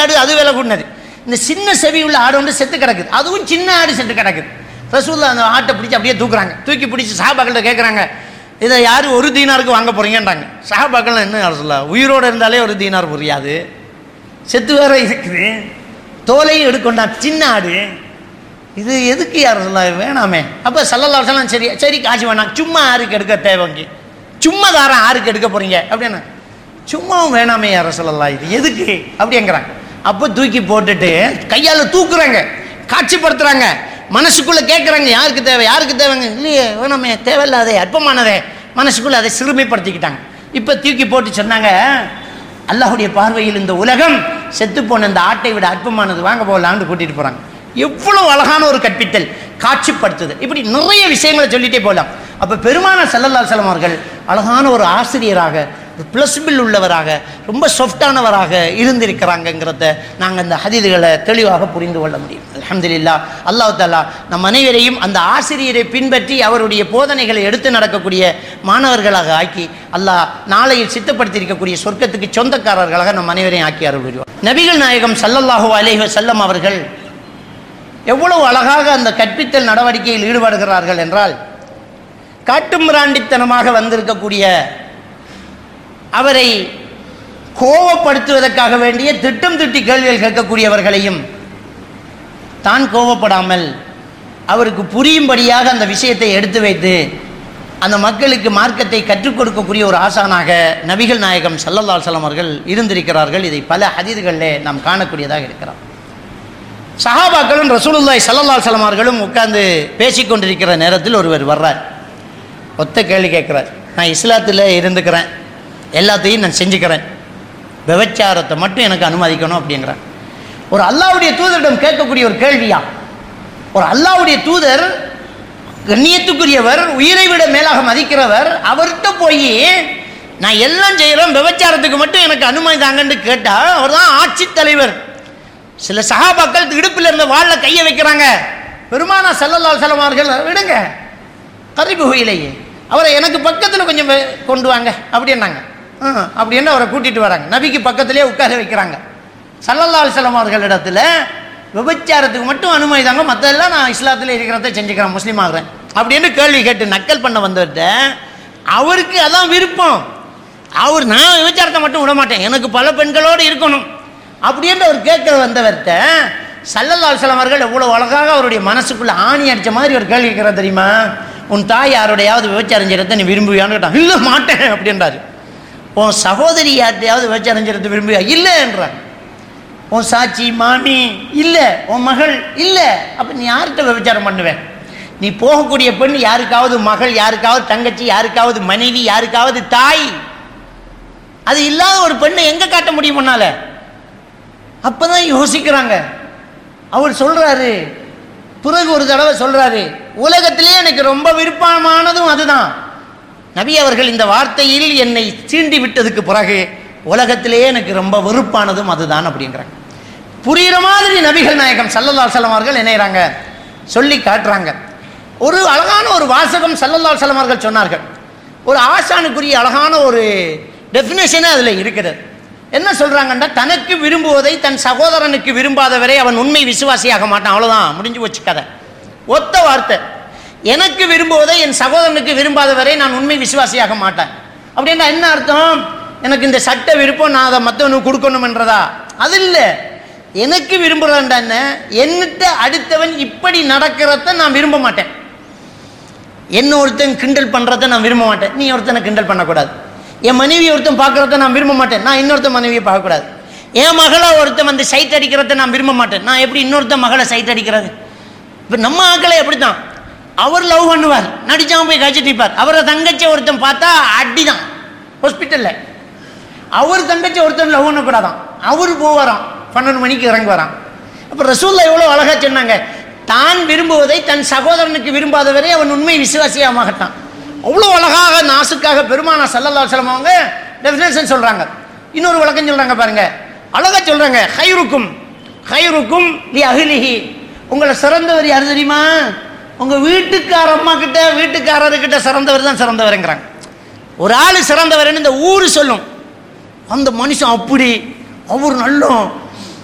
ஆடு அது விலை கூடினது இந்த சின்ன செவி உள்ள ஆடு வந்து செத்து கிடக்குது அதுவும் சின்ன ஆடு செத்து கிடக்குது ரசூல்லா அந்த ஆட்டை பிடிச்சி அப்படியே தூக்குறாங்க தூக்கி பிடிச்சி சாபாக்கள்கிட்ட கேட்குறாங்க இதை யார் ஒரு தீனாருக்கு வாங்க போறீங்கன்றாங்க சாபாக்கள் என்ன ரசூல்லா உயிரோடு இருந்தாலே ஒரு தீனார் புரியாது செத்து வேற இருக்குது தோலையும் எடுக்கொண்டா சின்ன ஆடு இது எதுக்கு யார் சொல்ல வேணாமே அப்போ சல்லல்லா சொல்லலாம் சரி சரி காசு வேணாம் சும்மா ஆருக்கு எடுக்க தேவைங்க சும்மா தாரம் ஆருக்கு எடுக்க போறீங்க அப்படின்னா சும்மாவும் வேணாமே யார சொல்லலாம் இது எதுக்கு அப்படிங்கிறாங்க அப்போ தூக்கி போட்டுட்டு கையால் தூக்குறாங்க காட்சிப்படுத்துறாங்க மனசுக்குள்ள கேட்குறாங்க யாருக்கு தேவை யாருக்கு தேவைங்க இல்லையே வேணாமே தேவையில்லாதே அற்பமானதே மனசுக்குள்ள அதை சிறுமைப்படுத்திக்கிட்டாங்க இப்போ தூக்கி போட்டு சொன்னாங்க அல்லாஹ்வுடைய பார்வையில் இந்த உலகம் செத்து போன இந்த ஆட்டை விட அற்பமானது வாங்க போகலான்னு கூட்டிட்டு போறாங்க எவ்வளவு அழகான ஒரு கற்பித்தல் காட்சிப்படுத்துதல் இப்படி நிறைய விஷயங்களை சொல்லிட்டே போகலாம் அப்ப பெருமான சல்லல்லா செல்லம் அவர்கள் அழகான ஒரு ஆசிரியராக பிளஸ்பில் உள்ளவராக ரொம்ப சொஃப்டானவராக இருந்திருக்கிறாங்கங்கிறத நாங்கள் அந்த ஹதீதுகளை தெளிவாக புரிந்து கொள்ள முடியும் அல்ஹம்துலில்லாஹ் அல்லாஹ் தாலா நம் அனைவரையும் அந்த ஆசிரியரை பின்பற்றி அவருடைய போதனைகளை எடுத்து நடக்கக்கூடிய மாணவர்களாக ஆக்கி அல்லாஹ் நாளையில் சித்தப்படுத்தியிருக்கக்கூடிய சொர்க்கத்துக்கு சொந்தக்காரர்களாக நம் அனைவரையும் ஆக்கி அருள் புரிவார் நபிகள் நாயகம் சல்லல்லாஹு அலைஹி வஸல்லம் அவர்கள் எவ்வளவு அழகாக அந்த கற்பித்தல் நடவடிக்கையில் ஈடுபடுகிறார்கள் என்றால் காட்டுமிராண்டித்தனமாக வந்திருக்கக்கூடிய அவரை கோவப்படுத்துவதற்காக வேண்டிய திட்டம் திட்டி கேள்விகள் கேட்கக்கூடியவர்களையும் தான் கோவப்படாமல் அவருக்கு புரியும்படியாக அந்த விஷயத்தை எடுத்து வைத்து அந்த மக்களுக்கு மார்க்கத்தை கற்றுக் கொடுக்கக்கூடிய ஒரு ஆசானாக நபிகள் நாயகம் சல்லல்லா அலுவலம் அவர்கள் இருந்திருக்கிறார்கள் இதை பல ஹதீதுகளிலே நாம் காணக்கூடியதாக இருக்கிறோம் சஹாபாக்களும் ரசூலுல்லாய் சல்லல்லா அலுவலம் அவர்களும் உட்கார்ந்து பேசிக்கொண்டிருக்கிற நேரத்தில் ஒருவர் வர்றார் ஒத்த கேள்வி கேட்குறார் நான் இஸ்லாத்தில் இருந்துக்கிறேன் எல்லாத்தையும் நான் செஞ்சுக்கிறேன் விபச்சாரத்தை மட்டும் எனக்கு அனுமதிக்கணும் அப்படிங்கிறார் ஒரு அல்லாவுடைய தூதரிடம் கேட்கக்கூடிய ஒரு கேள்வியா ஒரு அல்லாவுடைய தூதர் கண்ணியத்துக்குரியவர் உயிரை விட மேலாக மதிக்கிறவர் அவர்கிட்ட போய் நான் எல்லாம் செய்கிறேன் விபச்சாரத்துக்கு மட்டும் எனக்கு அனுமதி தாங்கன்னு கேட்டால் அவர் தான் ஆட்சித் தலைவர் சில சகாபாக்கள் இடுப்பில் இருந்த வாளில் கையை வைக்கிறாங்க பெருமானா செல்லல்லால் செலவார்கள் விடுங்க கரிபு இலையே அவரை எனக்கு பக்கத்தில் கொஞ்சம் வே- கொண்டு வாங்க அப்படின்னாங்க ஆ, அப்படின்னு அவரை கூட்டிட்டு வராங்க நபிக்கு பக்கத்திலே உட்கார வைக்கிறாங்க சல்லல்லால் செல்லம் அவர்களிடத்துல விபச்சாரத்துக்கு மட்டும் அனுமதி தாங்க மற்றெல்லாம் நான் இஸ்லாத்தில் இருக்கிறத செஞ்சுக்கிறேன் முஸ்லீம் ஆகிறேன் அப்படின்னு கேள்வி கேட்டு நக்கல் பண்ண வந்தவர்கிட்ட அவருக்கு அதான் விருப்பம் அவர் நான் விபச்சாரத்தை மட்டும் விட மாட்டேன் எனக்கு பல பெண்களோடு இருக்கணும் அப்படின்னு அவர் கேட்க வந்தவர்கிட்ட சல்லல்லால் செல்லம் அவர்கள் எவ்வளோ அழகாக அவருடைய மனசுக்குள்ள ஆணி அடிச்ச மாதிரி ஒரு கேள்வி கேட்கிறார் தெரியுமா உன் தாய் யாரோடையாவது விபச்சாரம் செய்யறதை நீ விரும்புவியான்னு கேட்டான் இல்லை மாட்டேன் அப்படின்றாரு உன் சகோதரி யார்ட்டையாவது விபச்சாரம் செய்யறது விரும்புவியா இல்லைன்றாங்க உன் சாட்சி மாமி இல்லை உன் மகள் இல்லை அப்போ நீ யார்கிட்ட விபச்சாரம் பண்ணுவேன் நீ போகக்கூடிய பெண் யாருக்காவது மகள் யாருக்காவது தங்கச்சி யாருக்காவது மனைவி யாருக்காவது தாய் அது இல்லாத ஒரு பெண்ணை எங்க காட்ட முடியும் முன்னால அப்பதான் யோசிக்கிறாங்க அவர் சொல்றாரு பிறகு ஒரு தடவை சொல்றாரு உலகத்திலே எனக்கு ரொம்ப விருப்பமானதும் அதுதான் நபி அவர்கள் இந்த வார்த்தையில் என்னை சீண்டி விட்டதுக்கு பிறகு உலகத்திலேயே எனக்கு ரொம்ப வெறுப்பானதும் அதுதான் அப்படிங்கிறாங்க புரியுற மாதிரி நபிகள் நாயகம் சல்லல்லா செல்லம் அவர்கள் இணைகிறாங்க சொல்லி காட்டுறாங்க ஒரு அழகான ஒரு வாசகம் சல்லல்லா செல்லம் அவர்கள் சொன்னார்கள் ஒரு ஆசானுக்குரிய அழகான ஒரு டெஃபினேஷனே அதில் இருக்கிறது என்ன சொல்றாங்கன்னா தனக்கு விரும்புவதை தன் சகோதரனுக்கு விரும்பாதவரை அவன் உண்மை விசுவாசியாக மாட்டான் அவ்வளவுதான் முடிஞ்சு போச்சு கதை ஒத்த வார்த்தை எனக்கு விரும்புவதை என் சகோதரனுக்கு விரும்பாதவரை நான் உண்மை விசுவாசியாக மாட்டேன் அப்படின்னா என்ன அர்த்தம் எனக்கு இந்த சட்ட விருப்பம் நான் அதை மற்றவனுக்கு கொடுக்கணும்ன்றதா அது இல்லை எனக்கு விரும்புறேன்டா என்ன என்னட்ட அடுத்தவன் இப்படி நடக்கிறத நான் விரும்ப மாட்டேன் என்ன ஒருத்தன் கிண்டல் பண்றத நான் விரும்ப மாட்டேன் நீ ஒருத்தனை கிண்டல் பண்ணக்கூடாது என் மனைவி ஒருத்தன் பார்க்கறத நான் விரும்ப மாட்டேன் நான் இன்னொருத்தன் மனைவியை பார்க்கக்கூடாது என் மகளை ஒருத்தன் வந்து சைட் அடிக்கிறத நான் விரும்ப மாட்டேன் நான் எப்படி இன்னொருத்தன் மகளை சைட் அடிக்கிறது இப்போ நம்ம ஆக்களே அப்படித்தான் அவர் லவ் பண்ணுவார் நடிச்சாம போய் கழிச்சிட்டு நிற்பார் அவரை தங்கச்சி ஒருத்தன் பார்த்தா அடிதான் ஹாஸ்பிட்டல்ல அவர் தங்கச்சி ஒருத்தன் லவ் பண்ணக்கூடாதான் அவர் போவாராம் பன்னெண்டு மணிக்கு இறங்கி வரான் அப்போ ரசூல்லா எவ்வளோ அழகா சொன்னாங்க தான் விரும்புவதை தன் சகோதரனுக்கு விரும்பாதவரை அவன் உண்மை விசுவாசியாக மாட்டான் அவ்வளோ அழகாக நாசுக்காக பெருமானா சல்லல்லா அலுவலம் அவங்க டெஃபினேஷன் சொல்றாங்க இன்னொரு விளக்கம் சொல்றாங்க பாருங்க அழகா சொல்றாங்க ஹைருக்கும் ஹைருக்கும் லி அகிலிஹி உங்களை சிறந்தவர் யார் தெரியுமா உங்க வீட்டுக்கார அம்மா கிட்ட வீட்டுக்காரர்கிட்ட சிறந்தவர் தான் சிறந்தவருங்கிறாங்க ஒரு ஆள் சிறந்தவர்னு இந்த ஊர் சொல்லும் அந்த மனுஷன் அப்படி அவர் நல்ல